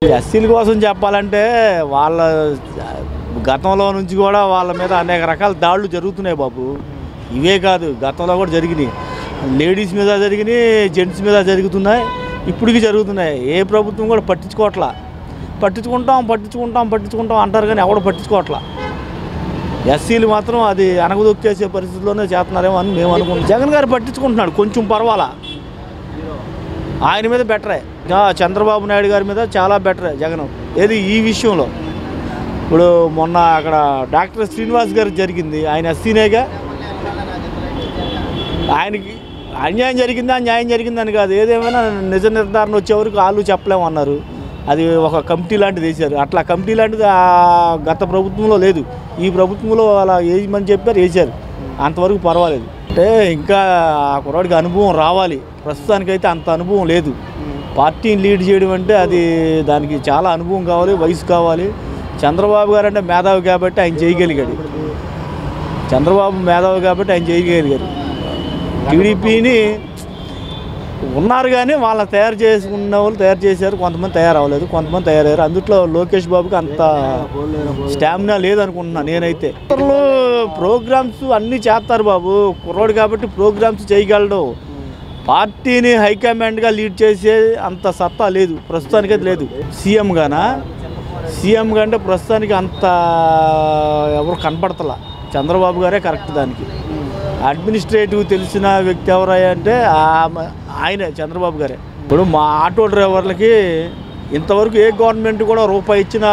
ఎస్సీల కోసం చెప్పాలంటే వాళ్ళ గతంలో నుంచి కూడా వాళ్ళ మీద అనేక రకాల దాడులు జరుగుతున్నాయి బాబు ఇవే కాదు గతంలో కూడా జరిగినాయి లేడీస్ మీద జరిగినాయి జెంట్స్ మీద జరుగుతున్నాయి ఇప్పటికి జరుగుతున్నాయి ఏ ప్రభుత్వం కూడా పట్టించుకోవట్లా పట్టించుకుంటాం పట్టించుకుంటాం పట్టించుకుంటాం అంటారు కానీ ఎవడు పట్టించుకోవట్లా ఎస్సీలు మాత్రం అది అనగదొక్కేసే పరిస్థితిలోనే చేస్తున్నారేమో అని మేము అనుకుంటాం జగన్ గారు పట్టించుకుంటున్నాడు కొంచెం పర్వాలా ఆయన మీద బెటరే ఇంకా చంద్రబాబు నాయుడు గారి మీద చాలా బెటరే జగన్ ఏది ఈ విషయంలో ఇప్పుడు మొన్న అక్కడ డాక్టర్ శ్రీనివాస్ గారికి జరిగింది ఆయన ఎస్సీనేగా ఆయనకి అన్యాయం జరిగిందా న్యాయం జరిగిందని కాదు ఏదేమైనా నిజ నిర్ధారణ వచ్చే వరకు వాళ్ళు చెప్పలేము అన్నారు అది ఒక కమిటీ లాంటిది వేశారు అట్లా కమిటీ లాంటిది ఆ గత ప్రభుత్వంలో లేదు ఈ ప్రభుత్వంలో అలా వేయమని చెప్పారు వేశారు అంతవరకు పర్వాలేదు అంటే ఇంకా ఆ కుర్రాడికి అనుభవం రావాలి ప్రస్తుతానికైతే అంత అనుభవం లేదు పార్టీని లీడ్ చేయడం అంటే అది దానికి చాలా అనుభవం కావాలి వయసు కావాలి చంద్రబాబు గారు అంటే మేధావి కాబట్టి ఆయన చేయగలిగాడు చంద్రబాబు మేధావి కాబట్టి ఆయన చేయగలిగారు టీడీపీని ఉన్నారు కానీ వాళ్ళని తయారు చేసుకున్న వాళ్ళు తయారు చేశారు కొంతమంది తయారు అవ్వలేదు కొంతమంది తయారయ్యారు అందుట్లో లోకేష్ బాబుకి అంత స్టామినా లేదనుకుంటున్నా నేనైతే ఇతరులు ప్రోగ్రామ్స్ అన్నీ చేస్తారు బాబు కుర్రోడు కాబట్టి ప్రోగ్రామ్స్ చేయగలడు పార్టీని హైకమాండ్గా లీడ్ చేసే అంత సత్తా లేదు ప్రస్తుతానికి అది లేదు సీఎం గానా సీఎం కంటే ప్రస్తుతానికి అంత ఎవరు కనపడతలా చంద్రబాబు గారే కరెక్ట్ దానికి అడ్మినిస్ట్రేటివ్ తెలిసిన వ్యక్తి ఎవరయ్యా అంటే ఆమె- ఆయనే చంద్రబాబు గారే ఇప్పుడు మా ఆటో డ్రైవర్లకి ఇంతవరకు ఏ గవర్నమెంట్ కూడా రూపాయి ఇచ్చిన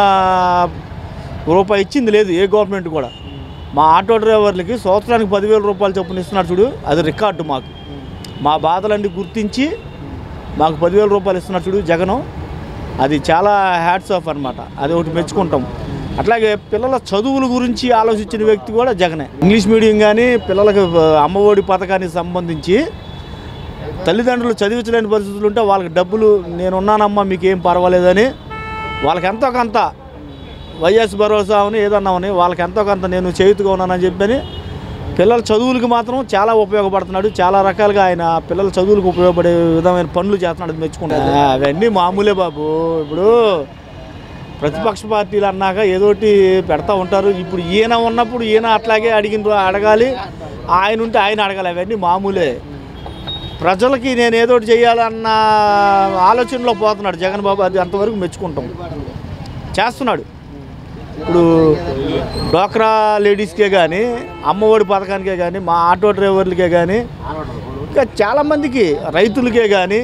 రూపాయి ఇచ్చింది లేదు ఏ గవర్నమెంట్ కూడా మా ఆటో డ్రైవర్లకి సంవత్సరానికి పదివేల రూపాయలు చొప్పున ఇస్తున్నాడు చూడు అది రికార్డు మాకు మా బాధలన్నీ గుర్తించి మాకు పదివేల రూపాయలు ఇస్తున్నాడు చూడు జగను అది చాలా హ్యాట్స్ ఆఫ్ అనమాట అది ఒకటి మెచ్చుకుంటాం అట్లాగే పిల్లల చదువుల గురించి ఆలోచించిన వ్యక్తి కూడా జగనే ఇంగ్లీష్ మీడియం కానీ పిల్లలకు అమ్మఒడి పథకానికి సంబంధించి తల్లిదండ్రులు చదివించలేని పరిస్థితులు ఉంటే వాళ్ళకి డబ్బులు నేనున్నానమ్మా మీకు ఏం పర్వాలేదని వాళ్ళకి ఎంతో కొంత వైఎస్ భరోసా అని ఏదన్నామని వాళ్ళకి ఎంతో కొంత నేను చేయుతుగా ఉన్నానని చెప్పని పిల్లల చదువులకు మాత్రం చాలా ఉపయోగపడుతున్నాడు చాలా రకాలుగా ఆయన పిల్లల చదువులకు ఉపయోగపడే విధమైన పనులు చేస్తున్నాడు అది మెచ్చుకుంటాడు అవన్నీ మామూలే బాబు ఇప్పుడు ప్రతిపక్ష పార్టీలు అన్నాక ఏదోటి పెడతా ఉంటారు ఇప్పుడు ఈయన ఉన్నప్పుడు ఈయన అట్లాగే అడిగిన అడగాలి ఆయన ఉంటే ఆయన అడగాలి అవన్నీ మామూలే ప్రజలకి నేను ఏదోటి చేయాలన్న ఆలోచనలో పోతున్నాడు జగన్ బాబు అది అంతవరకు మెచ్చుకుంటాం చేస్తున్నాడు ఇప్పుడు డోక్రా లేడీస్కే కానీ అమ్మఒడి పథకానికే కానీ మా ఆటో డ్రైవర్లకే కానీ ఇంకా చాలామందికి రైతులకే కానీ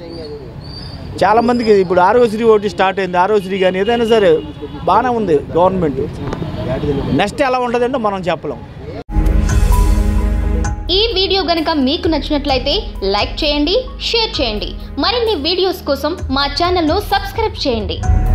చాలామందికి ఇప్పుడు ఆరోగ్యశ్రీ ఒకటి స్టార్ట్ అయింది ఆరోగ్యశ్రీ కానీ ఏదైనా సరే బాగానే ఉంది గవర్నమెంట్ నెక్స్ట్ ఎలా ఉంటుందంటే మనం చెప్పలేం ఈ వీడియో గనుక మీకు నచ్చినట్లయితే లైక్ చేయండి షేర్ చేయండి మరిన్ని వీడియోస్ కోసం మా ఛానల్ను సబ్స్క్రైబ్ చేయండి